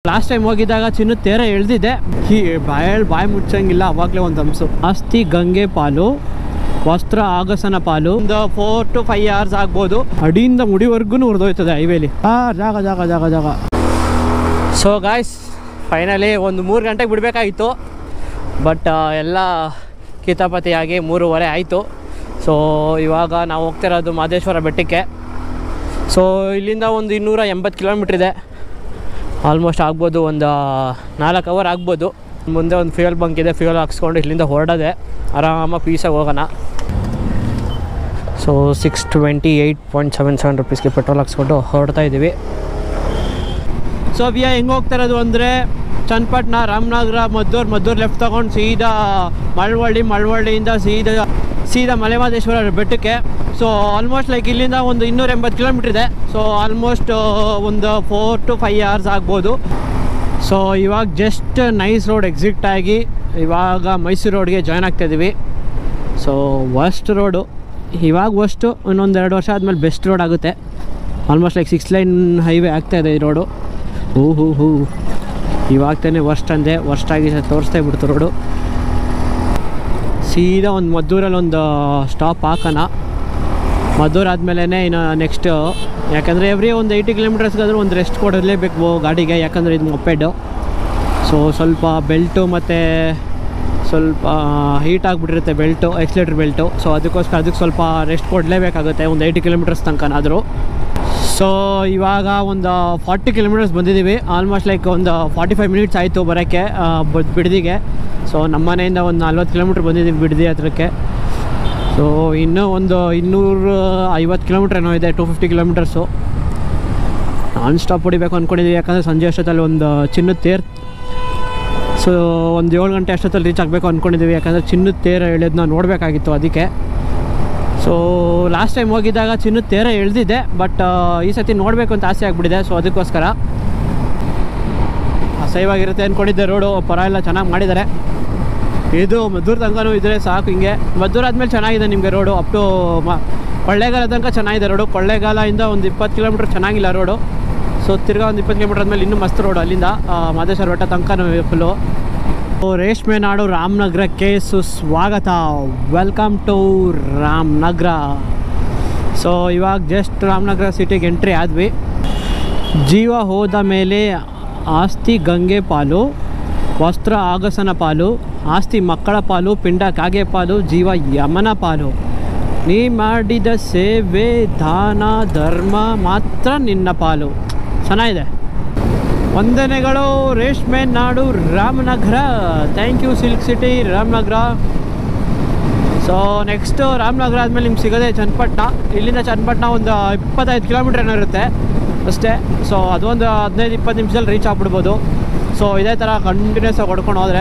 last time ಹೋಗಿದ್ದಾಗ ಚಿನ್ನ ತೇರ ಎಳ್ದಿದ್ದೆ ಹೀ ಬಾಯ್ ಬಾಯಿ ಮುಚ್ಚಂಗಿಲ್ಲ ಅವಾಗಲೇ ಒಂದು ಹಂಸು ಆಸ್ತಿ ಗಂಗೆ ಪಾಲು ವಸ್ತ್ರ ಆಗಸನ ಪಾಲು ಒಂದು ಫೋರ್ ಟು ಫೈವ್ ಅವರ್ಸ್ ಆಗ್ಬೋದು ಅಡಿಯಿಂದ ಮುಡಿವರೆಗೂ ಉರಿದೋಯ್ತದೆ ಹೈವೇಲಿ ಆ ಜಾಗ ಜಾಗ ಜಾಗ ಜಾಗ ಸೊ ಗಾಯ್ಸ್ ಫೈನಲಿ ಒಂದು ಮೂರು ಗಂಟೆಗೆ ಬಿಡಬೇಕಾಗಿತ್ತು ಬಟ್ ಎಲ್ಲ ಕಿತಾಪತಿಯಾಗಿ ಮೂರುವರೆ ಆಯಿತು ಸೊ ಇವಾಗ ನಾವು ಹೋಗ್ತಿರೋದು ಮಾದೇಶ್ವರ ಬೆಟ್ಟಕ್ಕೆ ಸೊ ಇಲ್ಲಿಂದ ಒಂದು ಇನ್ನೂರ ಎಂಬತ್ತು ಕಿಲೋಮೀಟ್ರ್ ಇದೆ ಆಲ್ಮೋಸ್ಟ್ ಆಗ್ಬೋದು ಒಂದು ನಾಲ್ಕು ಅವರ್ ಆಗ್ಬೋದು ಮುಂದೆ ಒಂದು ಫ್ಯೂಯಲ್ ಬಂಕ್ ಇದೆ ಫ್ಯೂಯಲ್ ಹಾಕ್ಸ್ಕೊಂಡು ಇಲ್ಲಿಂದ ಹೊರಡೋದೆ ಆರಾಮಾಗಿ ಪೀಸಾಗಿ ಹೋಗೋಣ so six twenty eight point seven seven ರುಪೀಸ್ಗೆ ಪೆಟ್ರೋಲ್ ಹಾಕ್ಸ್ಕೊಂಡು ಹೊರಡ್ತಾ ಇದ್ದೀವಿ ಸೊ ಅವಿಯ ಹೆಂಗೆ ಹೋಗ್ತಾ ಇರೋದು ಅಂದರೆ ಚನ್ನಪಟ್ಟಣ ರಾಮನಗರ ಮದ್ದೂರು ಮದ್ದೂರು ಲೆಫ್ಟ್ ತೊಗೊಂಡು ಸೀದಾ ಮಳವಳ್ಳಿ ಮಳವಳ್ಳಿಯಿಂದ ಸೀದಾ ಸೀದಾ ಮಲೆಮಹದೇಶ್ವರ ಬೆಟ್ಟಕ್ಕೆ ಸೊ ಆಲ್ಮೋಸ್ಟ್ ಲೈಕ್ ಇಲ್ಲಿಂದ ಒಂದು ಇನ್ನೂರ ಎಂಬತ್ತು ಕಿಲೋಮೀಟ್ರ್ ಇದೆ ಸೊ ಆಲ್ಮೋಸ್ಟ್ ಒಂದು ಫೋರ್ ಟು ಫೈವ್ ಅವರ್ಸ್ ಆಗ್ಬೋದು ಸೊ ಇವಾಗ ಜಸ್ಟ್ ನೈಸ್ ರೋಡ್ ಎಕ್ಸಿಟ್ ಆಗಿ ಇವಾಗ ಮೈಸೂರು ರೋಡ್ಗೆ ಜಾಯ್ನ್ ಆಗ್ತಾಯಿದ್ದೀವಿ ಸೊ ವರ್ಸ್ಟ್ ರೋಡು ಇವಾಗ ವರ್ಸ್ಟು ಇನ್ನೊಂದು ಎರಡು ವರ್ಷ ಆದಮೇಲೆ ಬೆಸ್ಟ್ ರೋಡ್ ಆಗುತ್ತೆ almost like six line highway ಆಗ್ತಾಯಿದೆ ಈ ರೋಡು ಹೂ ಹೂ ಹೂ ಇವಾಗ ತಾನೇ ವರ್ಸ್ಟ್ ಅಂದೆ ವರ್ಸ್ಟ್ ಆಗಿ ತೋರಿಸ್ತಾ ಬಿಡ್ತು ರೋಡು ಸೀದಾ ಒಂದು ಮದ್ದೂರಲ್ಲಿ ಒಂದು ಸ್ಟಾಪ್ ಹಾಕೋಣ ಮದ್ದೂರು ಆದಮೇಲೆ ಇನ್ನು ನೆಕ್ಸ್ಟು ಯಾಕಂದರೆ ಎವ್ರಿ ಒಂದು ಏಯ್ಟಿ ಕಿಲೋಮೀಟರ್ಸ್ಗಾದ್ರೂ ಒಂದು ರೆಸ್ಟ್ ಕೊಡಲೇಬೇಕು ಗಾಡಿಗೆ ಯಾಕಂದರೆ ಇದು ಮೊಪ್ಪೆಡ್ಡು ಸೊ ಸ್ವಲ್ಪ ಬೆಲ್ಟು ಮತ್ತು ಸ್ವಲ್ಪ ಹೀಟ್ ಆಗಿಬಿಟ್ಟಿರುತ್ತೆ ಬೆಲ್ಟು ಎಕ್ಸ್ಲೇಟ್ರ್ ಬೆಲ್ಟು ಸೊ ಅದಕ್ಕೋಸ್ಕರ ಅದಕ್ಕೆ ಸ್ವಲ್ಪ ರೆಸ್ಟ್ ಕೊಡಲೇಬೇಕಾಗುತ್ತೆ ಒಂದು ಏಯ್ಟಿ ಕಿಲೋಮೀಟರ್ಸ್ ತನಕನಾದರೂ ಸೊ ಇವಾಗ ಒಂದು ಫಾರ್ಟಿ ಕಿಲೋಮೀಟರ್ಸ್ ಬಂದಿದ್ದೀವಿ ಆಲ್ಮೋಸ್ಟ್ ಲೈಕ್ ಒಂದು ಫಾರ್ಟಿ ಫೈವ್ ಮಿನಿಟ್ಸ್ ಆಯಿತು ಬರೋಕ್ಕೆ ಬ- ಬಿಡದಿಗೆ ಸೊ ನಮ್ಮ ಮನೆಯಿಂದ ಒಂದು ನಲ್ವತ್ತು ಕಿಲೋಮೀಟ್ರ್ ಬಂದಿದ್ದೀವಿ ಬಿಡದಿ ಹತ್ರಕ್ಕೆ ಸೊ ಇನ್ನೂ ಒಂದು ಇನ್ನೂರು ಐವತ್ತು ಕಿಲೋಮೀಟ್ರ್ ಏನೋ ಇದೆ to fifty kilometres non stop ಹೊಡಿಬೇಕು ಅಂದ್ಕೊಂಡಿದ್ದೀವಿ ಯಾಕಂದರೆ ಸಂಜೆ ಅಷ್ಟೊತ್ತಲ್ಲಿ ಒಂದು ಚಿನ್ನದ ತೇರ್ ಸೊ ಒಂದು ಏಳು ಗಂಟೆ ಅಷ್ಟೊತ್ತಲ್ಲಿ ರೀಚ್ ಆಗಬೇಕು ಅಂದ್ಕೊಂಡಿದ್ದೀವಿ ಯಾಕಂದರೆ ಚಿನ್ನದ ತೇರ ಎಳೆಯೋದನ್ನ ನೋಡಬೇಕಾಗಿತ್ತು ಅದಕ್ಕೆ ಸೊ ಲಾಸ್ಟ್ ಟೈಮ್ ಹೋಗಿದ್ದಾಗ ಚಿನ್ನದ ತೇರ ಎಳ್ದಿದ್ದೆ ಬಟ್ ಈ ಸತಿ ನೋಡಬೇಕು ಅಂತ ಆಸೆ ಆಗಿಬಿಟ್ಟಿದೆ ಸೊ ಅದಕ್ಕೋಸ್ಕರ ಅಸಹ್ಯವಾಗಿರುತ್ತೆ ಅಂದ್ಕೊಂಡಿದ್ದೆ ರೋಡು ಪರವಾಗಿಲ್ಲ ಚೆನ್ನಾಗಿ ಮಾಡಿದ್ದಾರೆ ಇದು ಮದ್ದೂರು ತನಕನೂ ಇದ್ದರೆ ಸಾಕು ಹಿಂಗೆ ಮದ್ದೂರು ಆದಮೇಲೆ ಚೆನ್ನಾಗಿದೆ ನಿಮಗೆ ರೋಡು ಅಪ್ ಟು ಮ ಕೊಳ್ಳೇಗಾಲ ತನಕ ಚೆನ್ನಾಗಿದೆ ರೋಡು ಕೊಳ್ಳೇಗಾಲದಿಂದ ಒಂದು ಇಪ್ಪತ್ತು ಕಿಲೋಮೀಟ್ರ್ ಚೆನ್ನಾಗಿಲ್ಲ ರೋಡು ಸೊ ತಿರ್ಗಾ ಒಂದು ಇಪ್ಪತ್ತು ಕಿಲೋಮೀಟ್ರ್ ಆದಮೇಲೆ ಇನ್ನೂ ಮಸ್ತ್ ರೋಡು ಅಲ್ಲಿಂದ ಆ, ಮಾದೇಶ್ವರ ಬೆಟ್ಟ ತನಕ ಫುಲ್ಲು ರೇಷ್ಮೆ ನಾಡು ರಾಮನಗರಕ್ಕೆ ಸುಸ್ವಾಗತ ವೆಲ್ಕಮ್ ಟು ರಾಮನಗರ ಸೊ ಇವಾಗ ಜಸ್ಟ್ ರಾಮನಗರ ಸಿಟಿಗೆ ಎಂಟ್ರಿ ಆದ್ವಿ ಜೀವ ಹೋದ ಮೇಲೆ ಆಸ್ತಿ ಗಂಗೆ ಪಾಲು ವಸ್ತ್ರ ಆಗಸನ ಪಾಲು ಆಸ್ತಿ ಮಕ್ಕಳ ಪಾಲು ಪಿಂಡ ಕಾಗೆ ಪಾಲು ಜೀವ ಯಮನ ಪಾಲು ನೀ ಮಾಡಿದ ಸೇವೆ ದಾನ ಧರ್ಮ ಮಾತ್ರ ನಿನ್ನ ಪಾಲು ಚೆನ್ನಾಗಿದೆ ವಂದನೆಗಳು ರೇಷ್ಮೆ ನಾಡು Ramanagara thank you silk city Ramanagara so next Ramanagara ಆದಮೇಲೆ ನಿಮ್ಗೆ ಸಿಗೋದೆ ಚನ್ನಪಟ್ಟಣ ಇಲ್ಲಿಂದ ಚನ್ನಪಟ್ಟಣ ಒಂದು ಇಪ್ಪತ್ತೈದು ಕಿಲೋಮೀಟ್ರ್ ಏನೋ ಇರುತ್ತೆ ಅಷ್ಟೇ ಸೊ ಅದೊಂದು ಹದಿನೈದು ಇಪ್ಪತ್ತು ನಿಮಿಷದಲ್ಲಿ ರೀಚ್ ಆಗ್ಬಿಡ್ಬೋದು ಸೊ ಇದೇ ಥರ ಕಂಟಿನ್ಯೂಸ್ ಆಗಿ ಹೊಡ್ಕೊಂಡು ಹೋದರೆ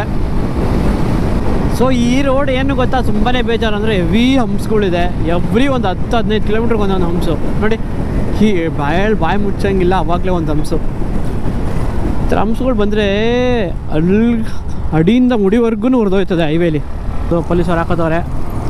ಸೊ ಈ ರೋಡ್ ಏನು ಗೊತ್ತಾ ತುಂಬಾ ಬೇಜಾರು ಅಂದರೆ ಹೆವಿ ಹಂಪ್ಸ್ಗಳಿದೆ ಎವ್ರಿ ಒಂದು ಹತ್ತು ಹದಿನೈದು ಕಿಲೋಮೀಟ್ರಿಗೆ ಒಂದೊಂದು ಹಂಪ್ಸು ನೋಡಿ ಹೀ ಬಾಯಲ್ಲಿ ಬಾಯಿ ಮುಚ್ಚಂಗಿಲ್ಲ ಅವಾಗಲೇ ಒಂದು ಹಂಪ್ಸು ಈ ಥರ ಹಂಪ್ಸ್ಗಳು ಬಂದರೆ ಅಲ್ಲಿ ಅಡಿಯಿಂದ ಮುಡಿವರೆಗೂ ಉರಿದೋಯ್ತದೆ ಹೈವೇಲಿ ಸೊ ಪೊಲೀಸವ್ರು ಹಾಕೋತವ್ರೆ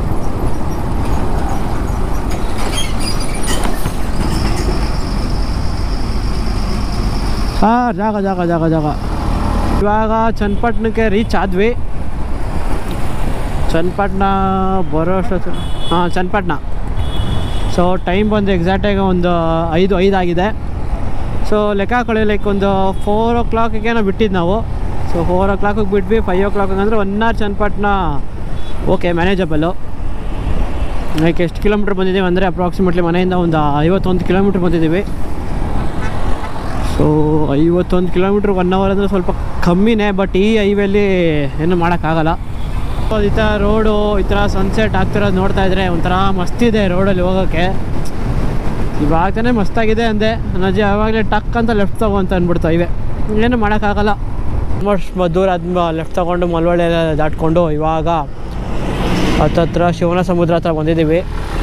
ಹಾಂ ಜಾಗ ಜಾಗ ಜಾಗ ಜಾಗ ಇವಾಗ ಚನ್ನಪಟ್ಟಣಕ್ಕೆ ರೀಚ್ ಆದ್ವಿ ಚನ್ನಪಟ್ಟಣ ಬರೋ ಅಷ್ಟೊತ್ತು ಹಾಂ ಚನ್ನಪಟ್ಟಣ ಸೊ ಟೈಮ್ ಬಂದು ಎಕ್ಸಾಕ್ಟಾಗಿ ಒಂದು ಐದು ಐದು ಆಗಿದೆ ಸೊ ಲೆಕ್ಕ ಹಾಕೊಳ್ಳಿ ಲೈಕ್ ಒಂದು ಫೋರ್ ಓ ಕ್ಲಾಕಿಗೆ ನಾವು ಬಿಟ್ಟಿದ್ದು ನಾವು ಸೊ ಫೋರ್ ಓ ಕ್ಲಾಕಿಗೆ ಬಿಟ್ವಿ ಫೈವ್ ಓ ಕ್ಲಾಕಿಗೆ ಅಂದರೆ one hour Channapatna okay manageable like ಎಷ್ಟು ಕಿಲೋಮೀಟ್ರ್ ಬಂದಿದ್ದೀವಿ ಅಂದರೆ ಅಪ್ರಾಕ್ಸಿಮೇಟ್ಲಿ ಮನೆಯಿಂದ ಒಂದು ಐವತ್ತೊಂದು ಕಿಲೋಮೀಟ್ರ್ ಬಂದಿದ್ದೀವಿ ಸೊ ಐವತ್ತೊಂದು ಕಿಲೋಮೀಟ್ರ್ ಒನ್ ಅವರ್ ಅಂದರೆ ಸ್ವಲ್ಪ ಕಮ್ಮಿನೇ ಬಟ್ ಈ ಹೈವೇಲಿ ಏನು ಮಾಡೋಕ್ಕಾಗಲ್ಲ ಸೊ ಈ ಥರ ರೋಡು ಈ ಥರ ಸನ್ಸೆಟ್ ಆಗ್ತಿರೋದು ನೋಡ್ತಾ ಇದ್ರೆ ಒಂಥರ ಮಸ್ತಿದೆ ರೋಡಲ್ಲಿ ಹೋಗೋಕ್ಕೆ ಇವಾಗ ತಾನೇ ಮಸ್ತಾಗಿದೆ ಅಂದೆ ನಜೆ ಆವಾಗಲೇ ಟಕ್ ಅಂತ ಲೆಫ್ಟ್ ತಗೋ ಅಂತ ಅಂದ್ಬಿಡ್ತು ಹೈವೇ ಏನು ಮಾಡೋಕ್ಕಾಗಲ್ಲ ಆಲ್ಮೋಸ್ಟ್ ದೂರ ಆದ್ಮ ಲೆಫ್ಟ್ ತೊಗೊಂಡು ಮಲ್ವಳ್ಳಿ ಎಲ್ಲ ದಾಟ್ಕೊಂಡು ಇವಾಗ ಹತ್ತತ್ರ ಶಿವನ ಸಮುದ್ರ ಹತ್ರ ಬಂದಿದ್ದೀವಿ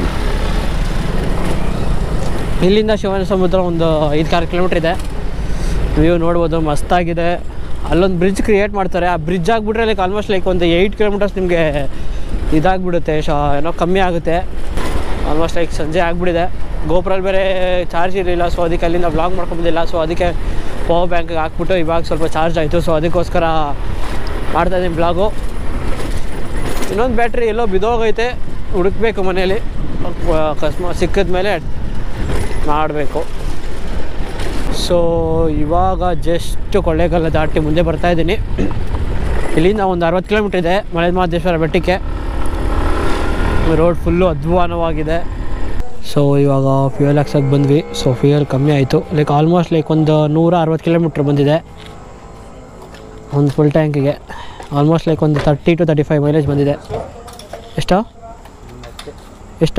ಇಲ್ಲಿಂದ ಶಿವನ ಸಮುದ್ರ ಒಂದು ಐದು ಕಾರು ಕಿಲೋಮೀಟ್ರ್ ಇದೆ ವ್ಯೂ ನೋಡ್ಬೋದು ಮಸ್ತಾಗಿದೆ ಅಲ್ಲೊಂದು ಬ್ರಿಡ್ಜ್ ಕ್ರಿಯೇಟ್ ಮಾಡ್ತಾರೆ ಆ ಬ್ರಿಡ್ಜ್ ಆಗಿಬಿಟ್ರೆ ಲೈಕ್ ಆಲ್ಮೋಸ್ಟ್ ಲೈಕ್ ಒಂದು ಏಯ್ಟ್ ಕಿಲೋಮೀಟರ್ಸ್ ನಿಮಗೆ ಇದಾಗ್ಬಿಡುತ್ತೆ ಶ ಏನೋ ಕಮ್ಮಿ ಆಗುತ್ತೆ ಆಲ್ಮೋಸ್ಟ್ ಲೈಕ್ ಸಂಜೆ ಆಗಿಬಿಟ್ಟಿದೆ ಗೋಪುರಲ್ಲಿ ಬೇರೆ ಚಾರ್ಜ್ ಇರಲಿಲ್ಲ ಸೊ ಅದಕ್ಕೆ ಅಲ್ಲಿಂದ ವ್ಲಾಗ್ ಮಾಡ್ಕೊಂಬಂದಿಲ್ಲ ಸೊ ಅದಕ್ಕೆ ಪವರ್ ಬ್ಯಾಂಕ್ಗೆ ಹಾಕ್ಬಿಟ್ಟು ಇವಾಗ ಸ್ವಲ್ಪ ಚಾರ್ಜ್ ಆಯಿತು ಸೊ ಅದಕ್ಕೋಸ್ಕರ ಮಾಡ್ತಾಯಿದ್ದೀನಿ ಬ್ಲಾಗು ಇನ್ನೊಂದು ಬ್ಯಾಟ್ರಿ ಎಲ್ಲೋ ಬಿದ್ದೋಗೈತೆ ಹುಡುಕ್ಬೇಕು ಮನೇಲಿ ಅಕಸ್ಮಾತ್ ಸಿಕ್ಕಿದ ಮೇಲೆ ಮಾಡಬೇಕು ಸೊ ಇವಾಗ ಜಸ್ಟ್ ಕೊಳ್ಳೇಗಾಲ ದಾಟಿ ಮುಂದೆ ಬರ್ತಾ ಇದ್ದೀನಿ ಇಲ್ಲಿಂದ ಒಂದು ಅರವತ್ತು ಕಿಲೋಮೀಟ್ರ್ ಇದೆ ಮಲೆ ಮಹದೇಶ್ವರ ಬೆಟ್ಟಕ್ಕೆ ರೋಡ್ ಫುಲ್ಲು ಅಧ್ವಾನವಾಗಿದೆ ಸೊ ಇವಾಗ ಫ್ಯೂಯಲ್ ಹಾಕ್ಸೋಕೆ ಬಂದ್ವಿ ಸೊ ಫ್ಯೂಯಲ್ ಕಮ್ಮಿ ಆಯಿತು ಲೈಕ್ ಆಲ್ಮೋಸ್ಟ್ ಲೈಕ್ ಒಂದು ನೂರ ಅರವತ್ತು ಕಿಲೋಮೀಟ್ರ್ ಬಂದಿದೆ ಒಂದು ಫುಲ್ ಟ್ಯಾಂಕಿಗೆ ಆಲ್ಮೋಸ್ಟ್ ಲೈಕ್ ಒಂದು thirty two thirty five mileage ಬಂದಿದೆ ಎಷ್ಟು ಎಷ್ಟು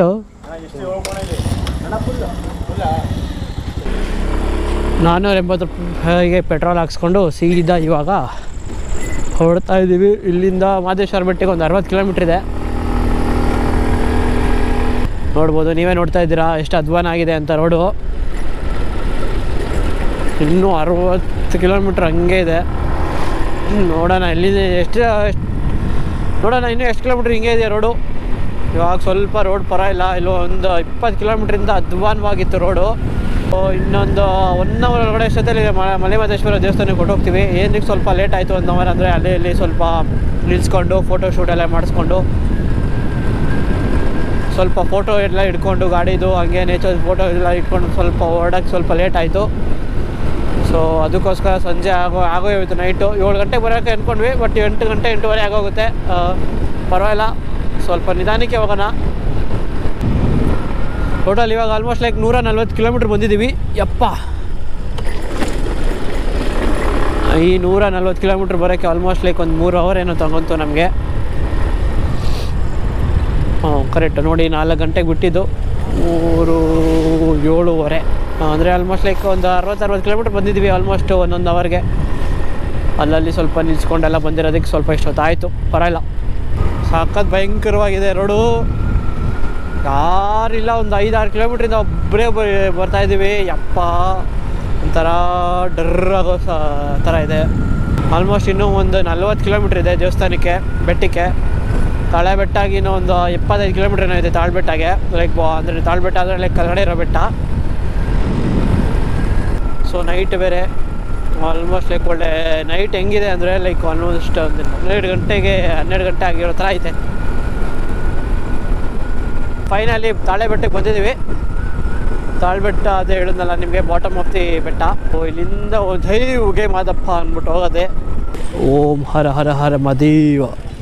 ನಾನ್ನೂರ ಎಂಬತ್ತು ರೂಪಾಯಿಗೆ ಪೆಟ್ರೋಲ್ ಹಾಕ್ಸ್ಕೊಂಡು ಸೀದಾ ಇವಾಗ ಹೊರಡ್ತಾ ಇದ್ದೀವಿ ಇಲ್ಲಿಂದ ಮಾದೇಶ್ವರ ಬೆಟ್ಟಕ್ಕೆ ಒಂದು ಅರವತ್ತು ಕಿಲೋಮೀಟ್ರ್ ಇದೆ ನೋಡ್ಬೋದು ನೀವೇ ನೋಡ್ತಾ ಇದ್ದೀರಾ ಎಷ್ಟು ಅಧ್ವಾನ ಆಗಿದೆ ಅಂತ ರೋಡು ಇನ್ನೂ ಅರವತ್ತು ಕಿಲೋಮೀಟ್ರ್ ಹಂಗೆ ಇದೆ ನೋಡೋಣ ಎಲ್ಲಿದೆ ಎಷ್ಟು ಎಷ್ಟು ನೋಡೋಣ ಇನ್ನೂ ಎಷ್ಟು ಕಿಲೋಮೀಟ್ರ್ ಹಿಂಗೆ ಇದೆ ರೋಡು ಇವಾಗ ಸ್ವಲ್ಪ ರೋಡ್ ಪರ ಇಲ್ಲ ಇಲ್ಲೋ ಒಂದು ಇಪ್ಪತ್ತು ಕಿಲೋಮೀಟ್ರಿಂದ ಅಧ್ವಾನವಾಗಿತ್ತು ರೋಡು ಸೊ ಇನ್ನೊಂದು ಒನ್ ಅವರ್ ಒಳಗಡೆ ಎಷ್ಟೊತ್ತಲ್ಲಿ ಮ- ಮಲೆ ಮಹದೇಶ್ವರ ದೇವಸ್ಥಾನಕ್ಕೆ ಹೊರಟೋಗ್ತೀವಿ ಏನಕ್ಕೆ ಸ್ವಲ್ಪ ಲೇಟ್ ಆಯಿತು ಒನ್ ಅವರ್ ಅಂದರೆ ಅಲ್ಲಿ ಇಲ್ಲಿ ಸ್ವಲ್ಪ ನಿಲ್ಲಿಸ್ಕೊಂಡು ಫೋಟೋ ಶೂಟ್ ಎಲ್ಲ ಮಾಡಿಸ್ಕೊಂಡು ಸ್ವಲ್ಪ ಫೋಟೋ ಎಲ್ಲ ಇಟ್ಕೊಂಡು ಗಾಡಿದು ಹಂಗೆ ನೇಚರ್ ಫೋಟೋ ಎಲ್ಲ ಇಟ್ಕೊಂಡು ಸ್ವಲ್ಪ ಹೊರಡೋಕ್ಕೆ ಸ್ವಲ್ಪ ಲೇಟ್ ಆಯಿತು ಸೊ ಅದಕ್ಕೋಸ್ಕರ ಸಂಜೆ ಆಗೋ ಆಗೋಯ್ತು ನೈಟು ಏಳು ಗಂಟೆಗೆ ಬರೋಕ್ಕೆ ಅಂದ್ಕೊಂಡ್ವಿ ಬಟ್ ಎಂಟು ಗಂಟೆ ಎಂಟೂವರೆ ಆಗೋಗುತ್ತೆ ಆ, ಪರವಾಗಿಲ್ಲ ಸ್ವಲ್ಪ ನಿಧಾನಕ್ಕೆ ಹೋಗೋಣ ಟೋಟಲ್ ಇವಾಗ ಆಲ್ಮೋಸ್ಟ್ ಲೈಕ್ ನೂರ ನಲ್ವತ್ತು ಕಿಲೋಮೀಟ್ರ್ ಬಂದಿದ್ದೀವಿ ಯಪ್ಪ ಈ ನೂರ ನಲ್ವತ್ತು ಕಿಲೋಮೀಟ್ರ್ ಬರೋಕ್ಕೆ ಆಲ್ಮೋಸ್ಟ್ ಲೈಕ್ ಒಂದು ಮೂರು ಅವರ್ ಏನೋ ತಗೊಂತು ನಮಗೆ ಹ್ಞೂ ಕರೆಕ್ಟ್ ನೋಡಿ ನಾಲ್ಕು ಗಂಟೆಗೆ ಬಿಟ್ಟಿದ್ದು ಮೂರು ಏಳುವರೆ ಅಂದರೆ ಆಲ್ಮೋಸ್ಟ್ ಲೈಕ್ ಒಂದು ಅರವತ್ತು ಅರವತ್ತು ಕಿಲೋಮೀಟ್ರ್ ಬಂದಿದ್ದೀವಿ ಆಲ್ಮೋಸ್ಟ್ ಒಂದೊಂದು ಅವರ್ಗೆ ಅಲ್ಲಲ್ಲಿ ಸ್ವಲ್ಪ ನಿಲ್ಸ್ಕೊಂಡೆಲ್ಲ ಬಂದಿರೋದಕ್ಕೆ ಸ್ವಲ್ಪ ಇಷ್ಟೊತ್ತಾಯಿತು ಪರವಾಗಿಲ್ಲ ಸಖತ್ ಭಯಂಕರವಾಗಿದೆ ರೋಡು ಯಾರಿಲ್ಲ ಒಂದು ಐದಾರು ಕಿಲೋಮೀಟ್ರಿಂದ ಒಬ್ಬರೇ ಬರ್ತಾ ಇದ್ದೀವಿ ಯಪ್ಪ ಒಂಥರ ಡರ್ ಆಗೋ ಸ ಥರ ಇದೆ ಆಲ್ಮೋಸ್ಟ್ ಇನ್ನೂ ಒಂದು ನಲ್ವತ್ತು ಕಿಲೋಮೀಟ್ರ್ ಇದೆ ದೇವಸ್ಥಾನಕ್ಕೆ ಬೆಟ್ಟಕ್ಕೆ ತಾಳೆ ಬೆಟ್ಟ ಆಗಿ ಇನ್ನೂ ಒಂದು ಇಪ್ಪತ್ತೈದು ಕಿಲೋಮೀಟ್ರ್ ಏನೋ ಇದೆ ತಾಳ್ಬೆಟ್ಟಾಗೆ ಲೈಕ್ ಅಂದರೆ ತಾಳ್ಬೆಟ್ಟ ಅಂದರೆ ಲೈಕ್ ಕೆಳಗಡೆ ಇರೋ ಬೆಟ್ಟ ಸೊ ನೈಟ್ ಬೇರೆ ಆಲ್ಮೋಸ್ಟ್ ಲೈಕ್ ಒಳ್ಳೆ ನೈಟ್ ಹೆಂಗಿದೆ ಅಂದರೆ ಲೈಕ್ ಆಲ್ಮೋಸ್ಟ್ ಒಂದು ಹನ್ನೆರಡು ಗಂಟೆಗೆ ಹನ್ನೆರಡು ಗಂಟೆ ಆಗಿರೋ ಥರ ಐತೆ ಫೈನಲಿ ತಾಳೆ ಬೆಟ್ಟಕ್ಕೆ ಬಂದಿದ್ದೀವಿ ತಾಳ್ಬೆಟ್ಟ ಅದೇ ಹೇಳಿದ್ನಲ್ಲ ನಿಮಗೆ ಬಾಟಮ್ ಆಫ್ ದಿ ಬೆಟ್ಟ ಓ ಇಲ್ಲಿಂದ ಒಂದು ಹೈ ಉಗೆ ಮಾದಪ್ಪ ಅಂದ್ಬಿಟ್ಟು ಹೋಗೋದೆ ಓಂ ಹರ ಹರ ಹರ ಮದೇವ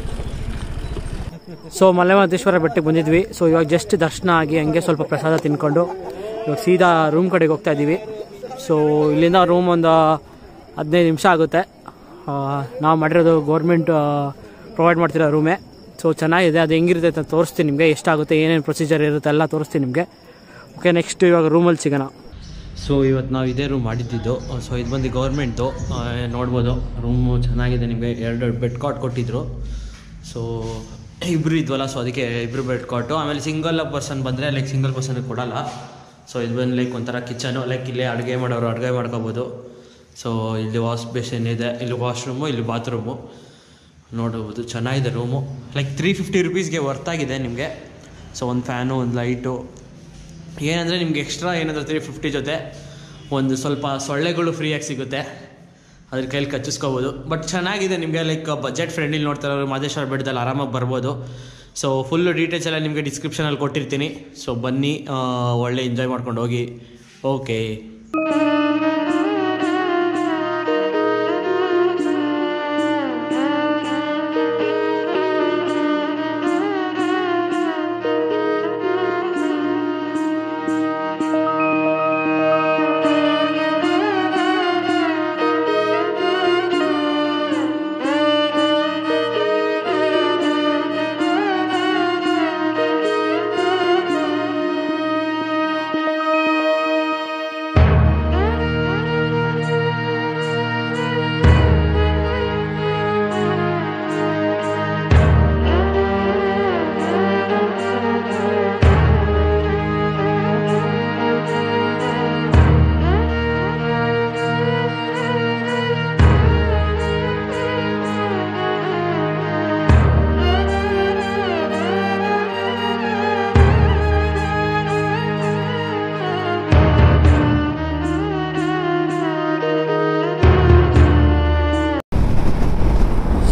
ಸೊ ಮಲೆಮಹದೇಶ್ವರ ಬೆಟ್ಟಕ್ಕೆ ಬಂದಿದ್ವಿ ಸೊ ಇವಾಗ ಜಸ್ಟ್ ದರ್ಶನ ಆಗಿ ಹಂಗೆ ಸ್ವಲ್ಪ ಪ್ರಸಾದ ತಿನ್ಕೊಂಡು ಇವಾಗ ಸೀದಾ ರೂಮ್ ಕಡೆಗೆ ಹೋಗ್ತಾ ಇದ್ದೀವಿ ಸೊ ಇಲ್ಲಿಂದ ರೂಮ್ ಒಂದು ಹದಿನೈದು ನಿಮಿಷ ಆಗುತ್ತೆ ನಾವು ಮಾಡಿರೋದು ಗೌರ್ಮೆಂಟ್ ಪ್ರೊವೈಡ್ ಮಾಡ್ತಿರೋ ರೂಮೇ ಸೊ ಚೆನ್ನಾಗಿದೆ ಅದು ಹೆಂಗಿರುತ್ತೆ ಅಂತ ತೋರಿಸ್ತೀನಿ ನಿಮಗೆ ಎಷ್ಟಾಗುತ್ತೆ ಏನೇನು ಪ್ರೊಸೀಜರ್ ಇರುತ್ತೆ ಎಲ್ಲ ತೋರಿಸ್ತೀನಿ ನಿಮಗೆ ಓಕೆ ನೆಕ್ಸ್ಟ್ ಇವಾಗ ರೂಮಲ್ಲಿ ಸಿಗೋಣ ಸೊ ಇವತ್ತು ನಾವು ಇದೇ ರೂಮ್ ಮಾಡಿದ್ದಿದ್ದು ಸೊ ಇದು ಬಂದು ಗೌರ್ಮೆಂಟ್ದು ನೋಡ್ಬೋದು ರೂಮು ಚೆನ್ನಾಗಿದೆ ನಿಮಗೆ ಎರಡು ಬೆಡ್ ಕಾಟ್ ಕೊಟ್ಟಿದ್ರು ಸೊ ಇಬ್ಬರು ಇದ್ವಲ್ಲ ಸೊ ಅದಕ್ಕೆ ಇಬ್ಬರು ಬೆಡ್ ಕಾಟು ಆಮೇಲೆ ಸಿಂಗಲ್ ಪರ್ಸನ್ ಬಂದರೆ ಲೈಕ್ ಸಿಂಗಲ್ ಪರ್ಸನ್ಗೆ ಕೊಡಲ್ಲ ಸೊ ಇದು ಬಂದು ಲೈಕ್ ಒಂಥರ ಕಿಚನು ಲೈಕ್ ಇಲ್ಲೇ ಅಡುಗೆ ಮಾಡೋರು ಅಡುಗೆ ಮಾಡ್ಕೋಬೋದು ಸೊ ಇಲ್ಲಿ ವಾಶ್ ಬೇಸಿನ್ ಇದೆ ಇಲ್ಲಿ ವಾಶ್ರೂಮು ಇಲ್ಲಿ ಬಾತ್ರೂಮು ನೋಡಬಹುದು ಚೆನ್ನಾಗಿದೆ ರೂಮು ಲೈಕ್ ತ್ರೀ ಫಿಫ್ಟಿ ರುಪೀಸ್ಗೆ ವರ್ತಾಗಿದೆ ನಿಮಗೆ ಸೊ ಒಂದು ಫ್ಯಾನು ಒಂದು ಲೈಟು ಏನಂದರೆ ನಿಮ್ಗೆ ಎಕ್ಸ್ಟ್ರಾ ಏನಾದರೂ ತ್ರೀ ಫಿಫ್ಟಿ ಜೊತೆ ಒಂದು ಸ್ವಲ್ಪ ಸೊಳ್ಳೆಗಳು ಫ್ರೀಯಾಗಿ ಸಿಗುತ್ತೆ ಅದ್ರ ಕೈಲಿ ಕಚ್ಚಿಸ್ಕೋಬೋದು ಬಟ್ ಚೆನ್ನಾಗಿದೆ ನಿಮಗೆ ಲೈಕ್ ಬಜೆಟ್ ಫ್ರೆಂಡ್ಲಿ ನೋಡ್ತಾ ಇರೋರು ಮಾದೇಶ್ವರ ಬೆಟ್ಟದಲ್ಲಿ ಆರಾಮಾಗಿ ಬರ್ಬೋದು ಸೊ ಫುಲ್ಲು ಡೀಟೇಲ್ಸ್ ಎಲ್ಲ ನಿಮಗೆ ಡಿಸ್ಕ್ರಿಪ್ಷನಲ್ಲಿ ಕೊಟ್ಟಿರ್ತೀನಿ ಸೊ ಬನ್ನಿ ಆ, ಒಳ್ಳೆ ಎಂಜಾಯ್ ಮಾಡ್ಕೊಂಡು ಹೋಗಿ ಓಕೆ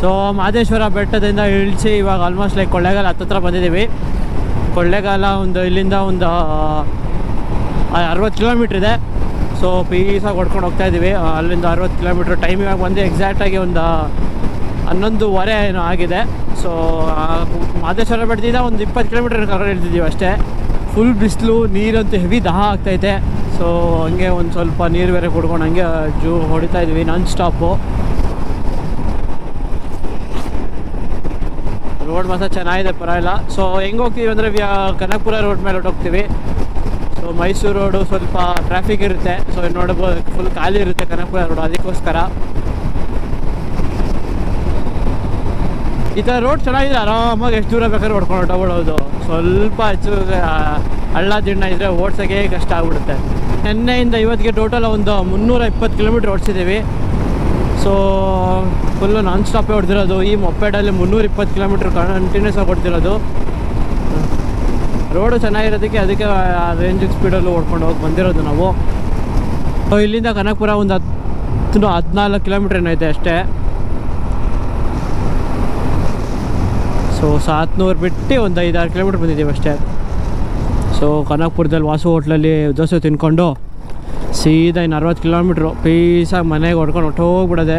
ಸೊ ಮಾದೇಶ್ವರ ಬೆಟ್ಟದಿಂದ ಇಳಿಸಿ ಇವಾಗ ಆಲ್ಮೋಸ್ಟ್ ಲೈಕ್ ಕೊಳ್ಳೇಗಾಲ ಹತ್ತತ್ರ ಬಂದಿದ್ದೀವಿ ಕೊಳ್ಳೇಗಾಲ ಒಂದು ಇಲ್ಲಿಂದ ಒಂದು ಅರವತ್ತು ಕಿಲೋಮೀಟ್ರ್ ಇದೆ ಸೊ ಪೀಸಾಗಿ ಹೊಡ್ಕೊಂಡು ಹೋಗ್ತಾ ಇದ್ದೀವಿ ಆ, ಅಲ್ಲಿಂದ ಅರವತ್ತು ಕಿಲೋಮೀಟ್ರ್ ಟೈಮ್ ಇವಾಗ ಬಂದು ಎಕ್ಸಾಕ್ಟಾಗಿ ಒಂದು ಹನ್ನೊಂದುವರೆ ಏನೋ ಆಗಿದೆ ಸೊ ಮಾದೇಶ್ವರ ಬೆಟ್ಟದಿಂದ ಒಂದು ಇಪ್ಪತ್ತು ಕಿಲೋಮೀಟ್ರ್ ಕರ್ಕೊಂಡು ಇಳ್ತಿದ್ದೀವಿ ಅಷ್ಟೇ ಫುಲ್ ಬಿಸಿಲು ನೀರಂತೂ ಹೆವಿ ದಾಹ ಆಗ್ತೈತೆ ಸೊ ಹಂಗೆ ಒಂದು ಸ್ವಲ್ಪ ನೀರು ಬೇರೆ ಕುಡ್ಕೊಂಡು ಹಂಗೆ ಜೂ ಹೊಡಿತಾ ಇದ್ವಿ ನಾನ್ ಸ್ಟಾಪು ರೋಡ್ ಮಾತ್ರ ಚೆನ್ನಾಗಿದೆ ಪರವಾಗಿಲ್ಲ ಸೊ ಹೆಂಗೆ ಹೋಗ್ತೀವಿ ಅಂದರೆ ಕನಕಪುರ ರೋಡ್ ಮೇಲೆ ಹೊರಟೋಗ್ತೀವಿ ಸೊ ಮೈಸೂರು ರೋಡು ಸ್ವಲ್ಪ ಟ್ರಾಫಿಕ್ ಇರುತ್ತೆ ಸೊ ನೋಡ್ಬೋದು ಫುಲ್ ಖಾಲಿ ಇರುತ್ತೆ ಕನಕಪುರ ರೋಡು ಅದಕ್ಕೋಸ್ಕರ ಈ ಥರ ರೋಡ್ ಚೆನ್ನಾಗಿದೆ ಆರಾಮಾಗಿ ಎಷ್ಟು ದೂರ ಬೇಕಾದ್ರೂ ಹೊಡ್ಕೊಂಡು ಹೊಟ್ಟೋಗ್ಬಿಡೋದು ಸ್ವಲ್ಪ ಹೆಚ್ಚು ಆ, ಹಳ್ಳ ದಿಣ್ಣ ಇದ್ದರೆ ಓಡ್ಸೋಕ್ಕೆ ಕಷ್ಟ ಆಗ್ಬಿಡುತ್ತೆ ನಿನ್ನೆಯಿಂದ ಇವತ್ತಿಗೆ ಟೋಟಲ್ ಒಂದು ಮುನ್ನೂರ ಇಪ್ಪತ್ತು ಕಿಲೋಮೀಟ್ರ್ ಓಡಿಸಿದ್ದೀವಿ ಸೊ ಫುಲ್ಲು ನಾನ್ ಸ್ಟಾಪೇ ಹೊಡೆದಿರೋದು ಈ ಮೊಪ್ಪೆಡಲ್ಲಿ ಮುನ್ನೂರ ಇಪ್ಪತ್ತು ಕಿಲೋಮೀಟ್ರ್ ಕಂಟಿನ್ಯೂಸ್ ಆಗಿ ಹೊಡ್ದಿರೋದು ರೋಡು ಚೆನ್ನಾಗಿರೋದಕ್ಕೆ ಅದಕ್ಕೆ ರೇಂಜ್ ಸ್ಪೀಡಲ್ಲೂ ಓಡ್ಕೊಂಡು ಹೋಗಿ ಬಂದಿರೋದು ನಾವು ಸೊ ಇಲ್ಲಿಂದ ಕನಕಪುರ ಒಂದು ಹತ್ತು ಹದಿನಾಲ್ಕು ಕಿಲೋಮೀಟ್ರ್ ಏನೈತೆ ಅಷ್ಟೇ ಸೊ ಸಾತ್ನೂರು ಬಿಟ್ಟು ಒಂದು ಐದಾರು ಕಿಲೋಮೀಟ್ರ್ ಬಂದಿದ್ದೀವಿ ಅಷ್ಟೇ ಸೊ ಕನಕಪುರದಲ್ಲಿ ವಾಸು ಹೋಟ್ಲಲ್ಲಿ ದೋಸೆ ತಿನ್ಕೊಂಡು ಸೀದಾ ಇನ್ನು ಅರವತ್ತು ಕಿಲೋಮೀಟ್ರು ಪೀಸಾಗಿ ಮನೆಗೆ ಹೊಡ್ಕೊಂಡು ಹೊಟ್ಟೋಗ್ಬಿಡೋದೆ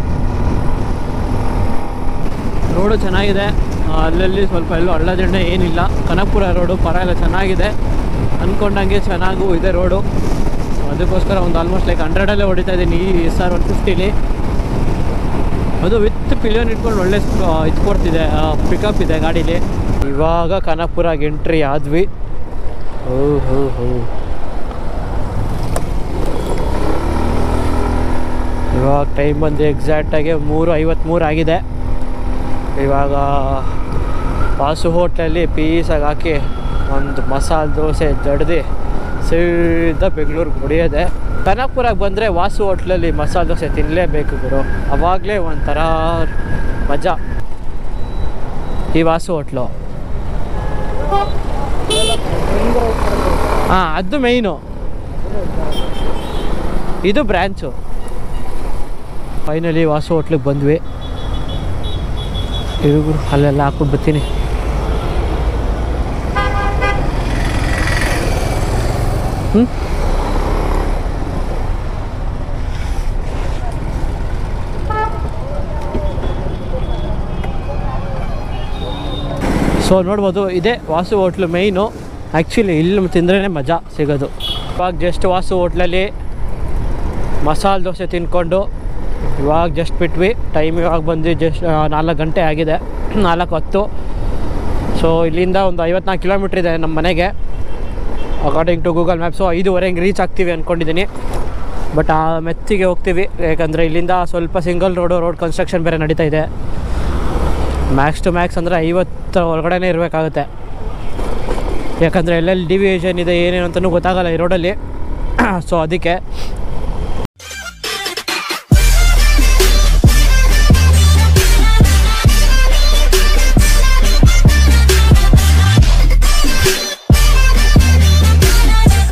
ರೋಡು ಚೆನ್ನಾಗಿದೆ ಆ, ಅಲ್ಲಲ್ಲಿ ಸ್ವಲ್ಪ ಎಲ್ಲೂ ಹಳ್ಳದಿಣ್ಣೆ ಏನಿಲ್ಲ ಕನಕಪುರ ರೋಡು ಪರವಾಗಿಲ್ಲ ಚೆನ್ನಾಗಿದೆ ಅಂದ್ಕೊಂಡಂಗೆ ಚೆನ್ನಾಗೂ ಇದೆ ರೋಡು ಅದಕ್ಕೋಸ್ಕರ ಒಂದು ಆಲ್ಮೋಸ್ಟ್ ಲೈಕ್ ಹಂಡ್ರೆಡಲ್ಲೇ ಹೊಡಿತಾ ಇದ್ದೀನಿ ಈ ಎಸ್ ಆರ್ ಒನ್ ಫಿಫ್ಟಿಲಿ ಅದು ವಿತ್ ಪಿಲಿಯನ್ ಇಟ್ಕೊಂಡು ಒಳ್ಳೆ ಇದು ಕೊಡ್ತಿದೆ ಪಿಕಪ್ ಇದೆ ಗಾಡೀಲಿ ಇವಾಗ ಕನಕಪುರಾಗೆ ಎಂಟ್ರಿ ಆದ್ವಿ ಓ ಹೋ ಹೋ ಇವಾಗ ಟೈಮ್ ಬಂದು ಎಕ್ಸಾಕ್ಟಾಗಿ ಮೂರು ಐವತ್ತ್ಮೂರು ಆಗಿದೆ ಇವಾಗ ವಾಸು ಹೋಟ್ಲಲ್ಲಿ ಪೀಸಾಗಿ ಹಾಕಿ ಒಂದು ಮಸಾಲೆ ದೋಸೆ ಜಡ್ದು ಸೀದಾ ಬೆಂಗಳೂರಿಗೆ ಹೊಡೆಯೋದೆ ಕನಕಪುರಕ್ಕೆ ಬಂದರೆ ವಾಸು ಹೋಟ್ಲಲ್ಲಿ ಮಸಾಲೆ ದೋಸೆ ತಿನ್ನಲೇಬೇಕು ಗುರು ಅವಾಗಲೇ ಒಂಥರ ಮಜಾ ಈ ವಾಸು ಹೋಟ್ಲು ಹಾಂ ಅದು ಮೇಯ್ನು ಇದು ಬ್ರ್ಯಾಂಚು ಫೈನಲಿ ವಾಸು ಹೋಟ್ಲಿಗೆ ಬಂದ್ವಿ ಇರುಗು ಅಲ್ಲೆಲ್ಲ ಹಾಕ್ಬಿಟ್ಟು ಬರ್ತೀನಿ ಹ್ಞೂ ಸೊ ನೋಡ್ಬೋದು ಇದೇ ವಾಸು ಹೋಟ್ಲು ಮೇಯ್ನು ಆ್ಯಕ್ಚುಲಿ ಇಲ್ಲಿ ತಿಂದ್ರೇ ಮಜಾ ಸಿಗೋದು ಇವಾಗ ಜಸ್ಟ್ ವಾಸು ಹೋಟ್ಲಲ್ಲಿ ಮಸಾಲೆ ದೋಸೆ ತಿನ್ಕೊಂಡು ಇವಾಗ ಜಸ್ಟ್ ಬಿಟ್ವಿ ಟೈಮ್ ಇವಾಗ ಬಂದು ಜಸ್ಟ್ ನಾಲ್ಕು ಗಂಟೆ ಆಗಿದೆ ನಾಲ್ಕು ಹತ್ತು ಸೊ ಇಲ್ಲಿಂದ ಒಂದು ಐವತ್ನಾಲ್ಕು ಕಿಲೋಮೀಟ್ರ್ ಇದೆ ನಮ್ಮ ಮನೆಗೆ ಅಕಾರ್ಡಿಂಗ್ ಟು ಗೂಗಲ್ ಮ್ಯಾಪ್ಸು ಐದುವರೆ ಹಿಂಗೆ ರೀಚ್ ಆಗ್ತೀವಿ ಅಂದ್ಕೊಂಡಿದ್ದೀನಿ ಬಟ್ ಆ ಮೆತ್ತಿಗೆ ಹೋಗ್ತೀವಿ ಯಾಕಂದರೆ ಇಲ್ಲಿಂದ ಸ್ವಲ್ಪ ಸಿಂಗಲ್ ರೋಡು ರೋಡ್ ಕನ್ಸ್ಟ್ರಕ್ಷನ್ ಬೇರೆ ನಡೀತಾ ಇದೆ ಮ್ಯಾಕ್ಸ್ ಟು ಮ್ಯಾಕ್ಸ್ ಅಂದರೆ ಐವತ್ತು ಒಳಗಡೆನೇ ಇರಬೇಕಾಗುತ್ತೆ ಯಾಕಂದರೆ ಎಲ್ಲೆಲ್ಲಿ ಡಿವಿಯೇಷನ್ ಇದೆ ಏನೇನು ಅಂತಲೂ ಗೊತ್ತಾಗಲ್ಲ ಈ ರೋಡಲ್ಲಿ ಸೊ ಅದಕ್ಕೆ